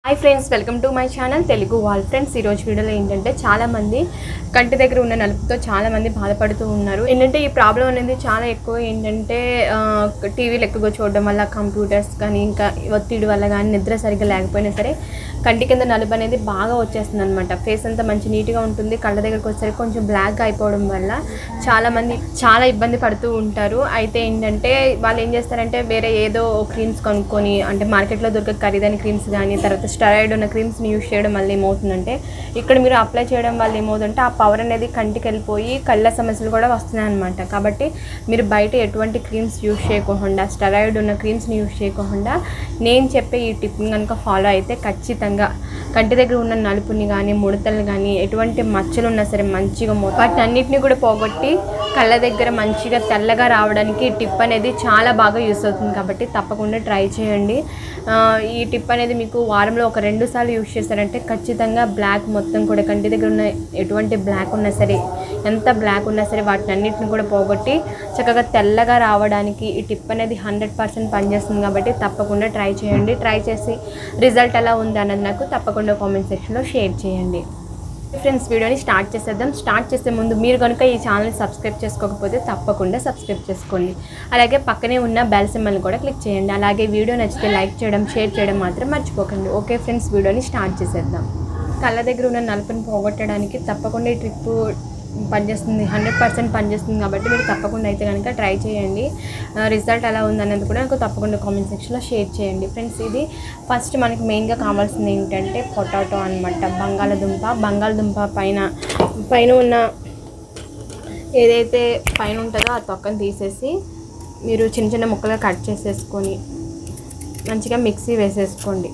hi friends welcome to my channel Telugu wall friends ఈరోజు వీడియోలో ఏంటంటే చాలామంది కంటి దగ్గర ఉన్న నలుపుతో చాలామంది బాధపడుతూ ఉన్నారు ఏంటంటే ఈ ప్రాబ్లం అనేది చాలా ఎక్కువ ఏంటంటే టీవీలు ఎక్కువగా చూడడం వల్ల కంప్యూటర్స్ కానీ ఇంకా ఒత్తిడి వల్ల కానీ నిద్ర సరిగ్గా లేకపోయినా సరే కంటి కింద నలుపు అనేది బాగా వచ్చేస్తుంది అనమాట ఫేస్ అంతా మంచి నీట్గా ఉంటుంది కళ్ళ దగ్గరకు వచ్చేసరికి కొంచెం బ్లాక్గా అయిపోవడం వల్ల చాలామంది చాలా ఇబ్బంది పడుతూ ఉంటారు అయితే ఏంటంటే వాళ్ళు ఏం చేస్తారంటే వేరే ఏదో క్రీమ్స్ కొనుక్కొని అంటే మార్కెట్లో దొరికే ఖరీదైన క్రీమ్స్ కానీ తర్వాత స్టెరాయిడ్ ఉన్న క్రీమ్స్ని యూస్ చేయడం వల్ల ఏమవుతుందంటే ఇక్కడ మీరు అప్లై చేయడం వల్ల ఏమవుతుందంటే ఆ పవర్ అనేది కంటికి వెళ్ళిపోయి కళ్ళ సమస్యలు కూడా వస్తున్నాయి అనమాట కాబట్టి మీరు బయట ఎటువంటి క్రీమ్స్ యూస్ చేయకుండా స్టెరాయిడ్ ఉన్న క్రీమ్స్ని యూస్ చేయకుండా నేను చెప్పే ఈ టిప్ని కనుక ఫాలో అయితే ఖచ్చితంగా కంటి దగ్గర ఉన్న నలుపుని కానీ ముడతలు కానీ ఎటువంటి మచ్చలు ఉన్నా సరే మంచిగా మో- వాటిని అన్నిటిని కూడా పోగొట్టి కళ్ళ దగ్గర మంచిగా తెల్లగా రావడానికి ఈ టిప్ అనేది చాలా బాగా యూస్ అవుతుంది కాబట్టి తప్పకుండా ట్రై చేయండి ఆ, ఈ టిప్ అనేది మీకు వారంలో ఒక రెండు సార్లు యూస్ చేశారంటే ఖచ్చితంగా బ్లాక్ మొత్తం కూడా కంటి దగ్గర ఉన్న ఎటువంటి బ్లాక్ ఉన్నా సరే ఎంత బ్లాక్ ఉన్నా సరే వాటిని అన్నిటిని కూడా పోగొట్టి చక్కగా తెల్లగా రావడానికి ఈ టిప్ అనేది హండ్రెడ్ పర్సెంట్ పనిచేస్తుంది కాబట్టి తప్పకుండా ట్రై చేయండి ట్రై చేసి రిజల్ట్ ఎలా ఉంది అన్నది నాకు తప్పకుండా కామెంట్ సెక్షన్లో షేర్ చేయండి ఫ్రెండ్స్ వీడియోని స్టార్ట్ చేసేద్దాం స్టార్ట్ చేసే ముందు మీరు కనుక ఈ ఛానల్ని సబ్స్క్రైబ్ చేసుకోకపోతే తప్పకుండా సబ్స్క్రైబ్ చేసుకోండి అలాగే పక్కనే ఉన్న బెల్ సింబల్ని కూడా క్లిక్ చేయండి అలాగే వీడియో నచ్చితే లైక్ చేయడం షేర్ చేయడం మాత్రం మర్చిపోకండి ఓకే ఫ్రెండ్స్ వీడియోని స్టార్ట్ చేసేద్దాం కళ్ళ దగ్గర ఉన్న నలుపుని పోగొట్టడానికి తప్పకుండా ఈ ట్రిప్ పనిచేస్తుంది హండ్రెడ్ పర్సెంట్ పనిచేస్తుంది కాబట్టి మీరు తప్పకుండా అయితే కనుక ట్రై చేయండి రిజల్ట్ ఎలా ఉందన్నది కూడా నాకు తప్పకుండా కామెంట్ సెక్షన్లో షేర్ చేయండి ఫ్రెండ్స్ ఇది ఫస్ట్ మనకి మెయిన్గా కావాల్సింది ఏంటంటే పొటాటో అనమాట బంగాళదుంప బంగాళదుంప పైన పైన ఉన్న ఏదైతే పైన ఉంటుందో ఆ తొక్కను తీసేసి మీరు చిన్న చిన్న ముక్కలుగా కట్ చేసేసుకొని మంచిగా మిక్సీ వేసేసుకోండి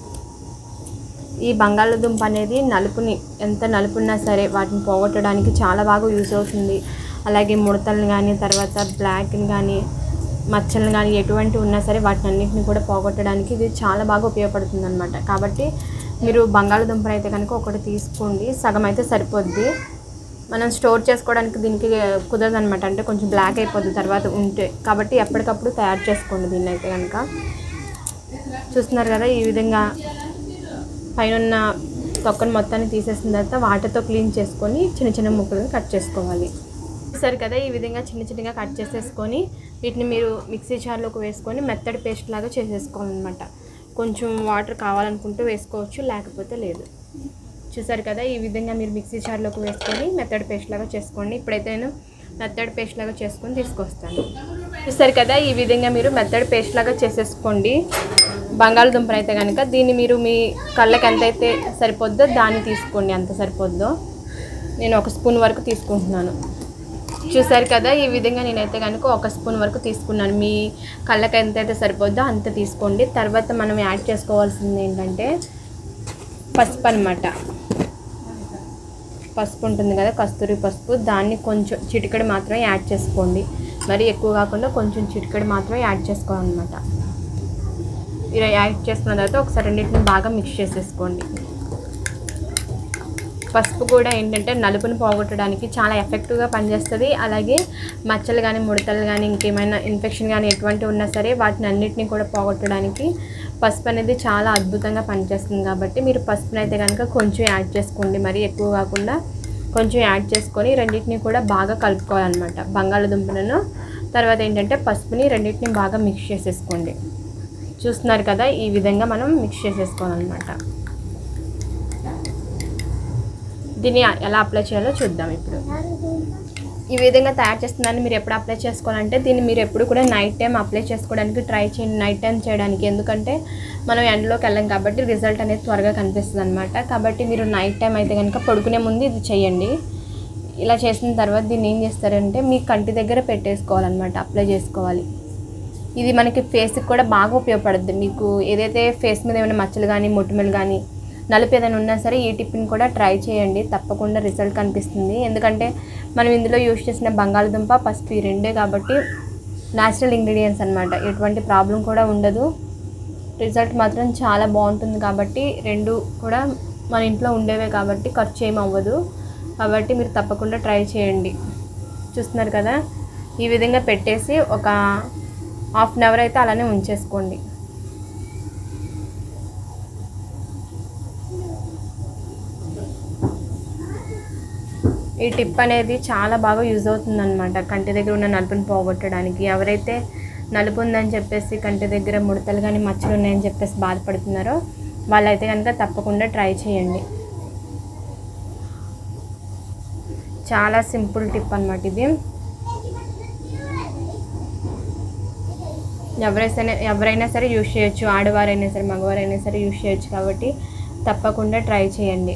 ఈ బంగాళదుంప అనేది నలుపుని ఎంత నలుపున్నా సరే వాటిని పోగొట్టడానికి చాలా బాగా యూస్ అవుతుంది అలాగే ముడతలను కానీ తర్వాత బ్లాక్ని కానీ మచ్చలను కానీ ఎటువంటి ఉన్నా సరే వాటిని అన్నింటిని కూడా పోగొట్టడానికి ఇది చాలా బాగా ఉపయోగపడుతుంది అనమాట కాబట్టి మీరు బంగాళదుంపను అయితే కనుక ఒకటి తీసుకోండి సగం అయితే సరిపోద్ది మనం స్టోర్ చేసుకోవడానికి దీనికి కుదరదు అనమాట అంటే కొంచెం బ్లాక్ అయిపోద్ది తర్వాత ఉంటే కాబట్టి ఎప్పటికప్పుడు తయారు చేసుకోండి దీన్ని అయితే కనుక చూస్తున్నారు కదా ఈ విధంగా పైన ఉన్న తొక్కను మొత్తాన్ని తీసేసిన తర్వాత వాటర్తో క్లీన్ చేసుకొని చిన్న చిన్న ముక్కలుగా కట్ చేసుకోవాలి సరే కదా ఈ విధంగా చిన్న చిన్నగా కట్ చేసేసుకొని వీటిని మీరు మిక్సీ జార్లోకి వేసుకొని మెత్తడి పేస్ట్ లాగా చేసేసుకోవాలన్నమాట కొంచెం వాటర్ కావాలనుకుంటే వేసుకోవచ్చు లేకపోతే లేదు చూసారు కదా ఈ విధంగా మీరు మిక్సీ జార్లోకి వేసుకొని మెత్తడి పేస్ట్ లాగా చేసుకోండి ఇప్పుడైతే నేను మెత్తడి పేస్ట్ లాగా చేసుకొని తీసుకొస్తాను చూసారు కదా ఈ విధంగా మీరు మెత్తడి పేస్ట్ లాగా చేసేసుకోండి బంగాళదుంపను అయితే కనుక దీన్ని మీరు మీ కళ్ళకి ఎంతైతే సరిపోద్దో దాన్ని తీసుకోండి ఎంత సరిపోద్దో నేను ఒక స్పూన్ వరకు తీసుకుంటున్నాను చూసారు కదా ఈ విధంగా నేనైతే కనుక ఒక స్పూన్ వరకు తీసుకున్నాను మీ కళ్ళకి ఎంతైతే సరిపోద్దో అంత తీసుకోండి తర్వాత మనం యాడ్ చేసుకోవాల్సింది ఏంటంటే పసుపు అనమాట పసుపు ఉంటుంది కదా కస్తూరి పసుపు దాన్ని కొంచెం చిటికెడు మాత్రమే యాడ్ చేసుకోండి మరి ఎక్కువ కాకుండా కొంచెం చిటికెడు మాత్రమే యాడ్ చేసుకోవాలన్నమాట ఇలా యాడ్ చేసుకున్న తర్వాత ఒకసారి రెండింటిని బాగా మిక్స్ చేసేసుకోండి పసుపు కూడా ఏంటంటే నలుపుని పోగొట్టడానికి చాలా ఎఫెక్టివ్గా పనిచేస్తుంది అలాగే మచ్చలు కానీ ముడతలు కానీ ఇంకేమైనా ఇన్ఫెక్షన్ కానీ ఎటువంటి ఉన్నా సరే వాటిని అన్నిటిని కూడా పోగొట్టడానికి పసుపు అనేది చాలా అద్భుతంగా పనిచేస్తుంది కాబట్టి మీరు పసుపుని అయితే కనుక కొంచెం యాడ్ చేసుకోండి మరి ఎక్కువ కాకుండా కొంచెం యాడ్ చేసుకొని రెండింటిని కూడా బాగా కలుపుకోవాలన్నమాట బంగాళదుంపలను తర్వాత ఏంటంటే పసుపుని రెండింటిని బాగా మిక్స్ చేసేసుకోండి చూస్తున్నారు కదా ఈ విధంగా మనం మిక్స్ చేసేసుకోవాలన్నమాట దీన్ని ఎలా అప్లై చేయాలో చూద్దాం ఇప్పుడు ఈ విధంగా తయారు చేస్తున్నాను మీరు ఎప్పుడు అప్లై చేసుకోవాలంటే దీన్ని మీరు ఎప్పుడు కూడా నైట్ టైం అప్లై చేసుకోవడానికి ట్రై చేయండి నైట్ టైం చేయడానికి ఎందుకంటే మనం ఎండలోకి వెళ్ళాం కాబట్టి రిజల్ట్ అనేది త్వరగా కనిపిస్తుంది అనమాట కాబట్టి మీరు నైట్ టైం అయితే కనుక పడుకునే ముందు ఇది చేయండి ఇలా చేసిన తర్వాత దీన్ని ఏం చేస్తారంటే మీ కంటి దగ్గర పెట్టేసుకోవాలన్నమాట అప్లై చేసుకోవాలి ఇది మనకి ఫేస్కి కూడా బాగా ఉపయోగపడుద్ది మీకు ఏదైతే ఫేస్ మీద ఏమైనా మచ్చలు కానీ మొటిమలు కానీ నలుపు ఏదైనా ఉన్నా సరే ఈ టిప్ని కూడా ట్రై చేయండి తప్పకుండా రిజల్ట్ కనిపిస్తుంది ఎందుకంటే మనం ఇందులో యూజ్ చేసిన బంగాళదుంప పసుపు ఈ రెండే కాబట్టి న్యాచురల్ ఇంగ్రీడియంట్స్ అనమాట ఎటువంటి ప్రాబ్లం కూడా ఉండదు రిజల్ట్ మాత్రం చాలా బాగుంటుంది కాబట్టి రెండు కూడా మన ఇంట్లో ఉండేవే కాబట్టి ఖర్చు ఏమి అవ్వదు కాబట్టి మీరు తప్పకుండా ట్రై చేయండి చూస్తున్నారు కదా ఈ విధంగా పెట్టేసి ఒక హాఫ్ అన్ అవర్ అయితే అలానే ఉంచేసుకోండి ఈ టిప్ అనేది చాలా బాగా యూజ్ అవుతుందన్నమాట కంటి దగ్గర ఉన్న నలుపుని పోగొట్టడానికి ఎవరైతే నలుపు ఉందని చెప్పేసి కంటి దగ్గర ముడతలు కానీ మచ్చలు ఉన్నాయని చెప్పేసి బాధపడుతున్నారో వాళ్ళైతే కనుక తప్పకుండా ట్రై చేయండి చాలా సింపుల్ టిప్ అనమాట ఇది ఎవరైనా ఎవరైనా సరే యూజ్ చేయొచ్చు ఆడవారైనా సరే మగవారైనా సరే యూజ్ చేయొచ్చు కాబట్టి తప్పకుండా ట్రై చేయండి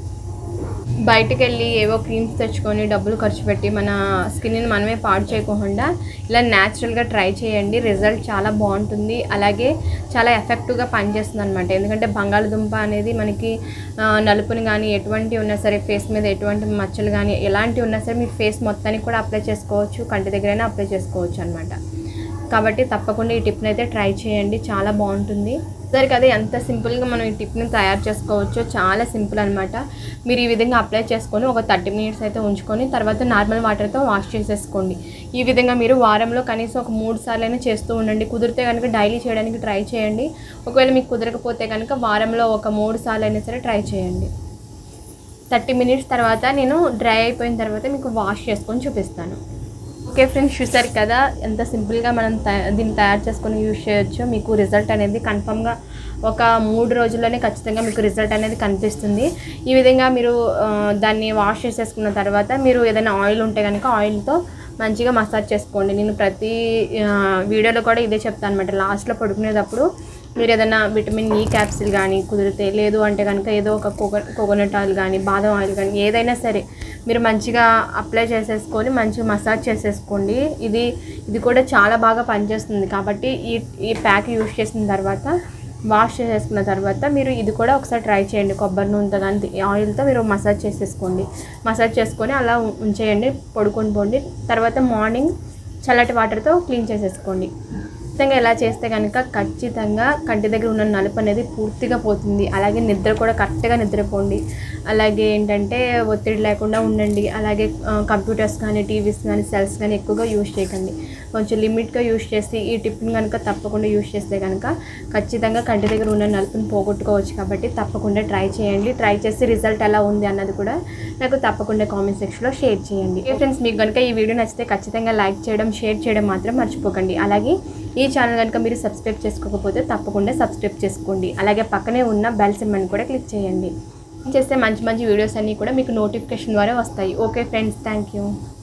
బయటికి వెళ్ళి ఏవో క్రీమ్స్ తెచ్చుకొని డబ్బులు ఖర్చు పెట్టి మన స్కిన్ని మనమే పాడు చేయకుండా ఇలా న్యాచురల్గా ట్రై చేయండి రిజల్ట్ చాలా బాగుంటుంది అలాగే చాలా ఎఫెక్టివ్గా పనిచేస్తుంది అనమాట ఎందుకంటే బంగాళదుంప అనేది మనకి ఆ, నలుపుని కానీ ఎటువంటి ఉన్నా సరే ఫేస్ మీద ఎటువంటి మచ్చలు కానీ ఎలాంటివి ఉన్నా సరే మీ ఫేస్ మొత్తానికి కూడా అప్లై చేసుకోవచ్చు కంటి దగ్గరైనా అప్లై చేసుకోవచ్చు అనమాట కాబట్టి తప్పకుండా ఈ టిప్ని అయితే ట్రై చేయండి చాలా బాగుంటుంది సరే కదా ఎంత సింపుల్గా మనం ఈ టిప్ని తయారు చేసుకోవచ్చో చాలా సింపుల్ అనమాట మీరు ఈ విధంగా అప్లై చేసుకొని ఒక థర్టీ మినిట్స్ అయితే ఉంచుకొని తర్వాత నార్మల్ వాటర్తో వాష్ చేసేసుకోండి ఈ విధంగా మీరు వారంలో కనీసం ఒక మూడు సార్లు అయినా చేస్తూ ఉండండి కుదిరితే కనుక డైలీ చేయడానికి ట్రై చేయండి ఒకవేళ మీకు కుదరకపోతే కనుక వారంలో ఒక మూడు సార్లు అయినా సరే ట్రై చేయండి థర్టీ మినిట్స్ తర్వాత నేను డ్రై అయిపోయిన తర్వాత మీకు వాష్ చేసుకొని చూపిస్తాను ఓకే ఫ్రెండ్స్ చూసారు కదా ఎంత సింపుల్గా మనం తయా- దీన్ని తయారు చేసుకొని యూజ్ చేయొచ్చు మీకు రిజల్ట్ అనేది కన్ఫామ్గా ఒక మూడు రోజుల్లోనే ఖచ్చితంగా మీకు రిజల్ట్ అనేది కనిపిస్తుంది ఈ విధంగా మీరు ఆ, దాన్ని వాష్ చేసేసుకున్న తర్వాత మీరు ఏదైనా ఆయిల్ ఉంటే కనుక ఆయిల్తో మంచిగా మసాజ్ చేసుకోండి నేను ప్రతి ఆ, వీడియోలో కూడా ఇదే చెప్తాను అనమాట లాస్ట్లో పడుకునేటప్పుడు మీరు ఏదైనా విటమిన్ ఈ క్యాప్సిల్ కానీ కుదిరితే లేదు అంటే కనుక ఏదో ఒక కోకో కోకోనట్ ఆయిల్ కానీ బాదం ఆయిల్ కానీ ఏదైనా సరే మీరు మంచిగా అప్లై చేసేసుకొని మంచిగా మసాజ్ చేసేసుకోండి ఇది ఇది కూడా చాలా బాగా పనిచేస్తుంది కాబట్టి ఈ ఈ ప్యాక్ యూస్ చేసిన తర్వాత వాష్ చేసేసుకున్న తర్వాత మీరు ఇది కూడా ఒకసారి ట్రై చేయండి కొబ్బరి నూనెతో కానీ ఆయిల్తో మీరు మసాజ్ చేసేసుకోండి మసాజ్ చేసుకొని అలా ఉ- ఉంచేయండి పడుకొని పోండి తర్వాత మార్నింగ్ చల్లటి వాటర్తో క్లీన్ చేసేసుకోండి ఖచ్చితంగా ఇలా చేస్తే కనుక ఖచ్చితంగా కంటి దగ్గర ఉన్న నలుపు అనేది పూర్తిగా పోతుంది అలాగే నిద్ర కూడా కరెక్ట్గా నిద్రపోండి అలాగే ఏంటంటే ఒత్తిడి లేకుండా ఉండండి అలాగే ఆ, కంప్యూటర్స్ కానీ టీవీస్ కానీ సెల్స్ కానీ ఎక్కువగా యూజ్ చేయకండి కొంచెం లిమిట్గా యూజ్ చేసి ఈ టిప్ని కనుక తప్పకుండా యూజ్ చేస్తే కనుక ఖచ్చితంగా కంటి దగ్గర ఉన్న నలుపుని పోగొట్టుకోవచ్చు కాబట్టి తప్పకుండా ట్రై చేయండి ట్రై చేసి రిజల్ట్ ఎలా ఉంది అన్నది కూడా నాకు తప్పకుండా కామెంట్ సెక్షన్లో షేర్ చేయండి ఏ ఫ్రెండ్స్ మీకు కనుక ఈ వీడియో నచ్చితే ఖచ్చితంగా లైక్ చేయడం షేర్ చేయడం మాత్రం మర్చిపోకండి అలాగే ఈ ఛానల్ కనుక మీరు సబ్స్క్రైబ్ చేసుకోకపోతే తప్పకుండా సబ్స్క్రైబ్ చేసుకోండి అలాగే పక్కనే ఉన్న బెల్ సింబల్ని కూడా క్లిక్ చేయండి చేస్తే మంచి మంచి వీడియోస్ అన్నీ కూడా మీకు నోటిఫికేషన్ ద్వారా వస్తాయి ఓకే ఫ్రెండ్స్ థ్యాంక్ యూ